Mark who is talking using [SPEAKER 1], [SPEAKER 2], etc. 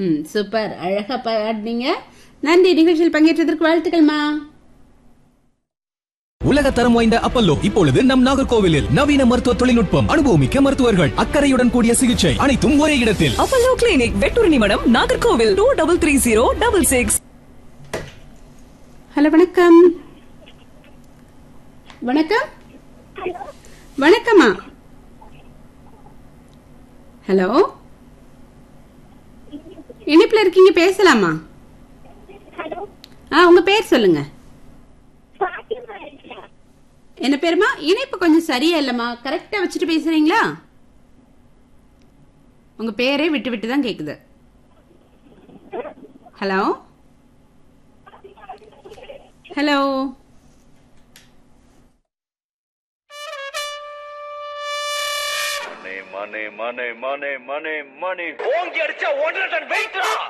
[SPEAKER 1] ம் சூப்பர் அழகா பாடினீங்க நன்றி நிகழ்ச்சியில் பங்கேற்றதற்கு வாழ்த்துக்கள்மா
[SPEAKER 2] உலக தரம் வாய்ந்த அப்பல்லோ இப்பொழுது நம் நாகர்கோவிலில் நவீன மருத்துவ தொழில்நுட்பம் அனுபவமிக்க மருத்துவர்கள் அக்கறையுடன் கூடிய சிகிச்சை அனைத்தும் ஒரே இடத்தில்
[SPEAKER 3] அப்பல்லோ கிளினிக் வெட்டூர் நிமிடம் Nagercoil two double three zero double six
[SPEAKER 1] hello வணக்கம் வணக்கம் வணக்கம்மா ஹலோ இணைப்புல இருக்கீங்க பேசலாமா ஆ உங்க பேர் சொல்லுங்க என்ன பேருமா இணைப்பு கொஞ்சம் சரியா இல்லம்மா கரெக்டா வச்சுட்டு பேசுறீங்களா உங்க பேரே விட்டு விட்டு தான் கேக்குது ஹலோ ஹலோ
[SPEAKER 4] மணி மணி மணி மணி மணி மணி ஓங்கி அடிச்சா ஒன்றரை டன் வெயிட்ரா